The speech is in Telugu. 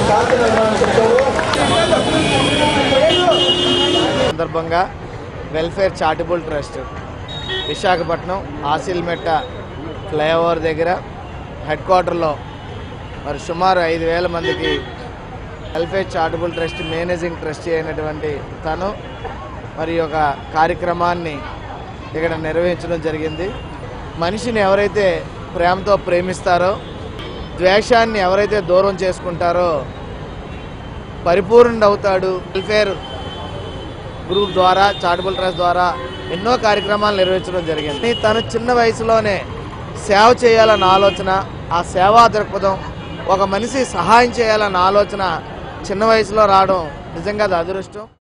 సందర్భంగా welfare charitable trust Visakhapatnam Asilmetta flyover దగ్గర హెడ్ క్వార్టర్లో మరి సుమారు ఐదు వేల మందికి welfare charitable trust managing trustee అయినటువంటి తను మరి ఒక కార్యక్రమాన్ని ఇక్కడ నిర్వహించడం జరిగింది మనిషిని ఎవరైతే ప్రేమతో ప్రేమిస్తారో ద్వేషాన్ని ఎవరైతే దూరం చేసుకుంటారో పరిపూర్ణుడు అవుతాడు వెల్ఫేర్ గ్రూప్ ద్వారా చారిటబుల్ ట్రస్ట్ ద్వారా ఎన్నో కార్యక్రమాలు నిర్వహించడం జరిగింది తను చిన్న వయసులోనే సేవ చేయాలన్న ఆలోచన ఆ సేవా దృక్పథం ఒక మనిషి సహాయం చేయాలన్న ఆలోచన చిన్న వయసులో రావడం నిజంగా అది అదృష్టం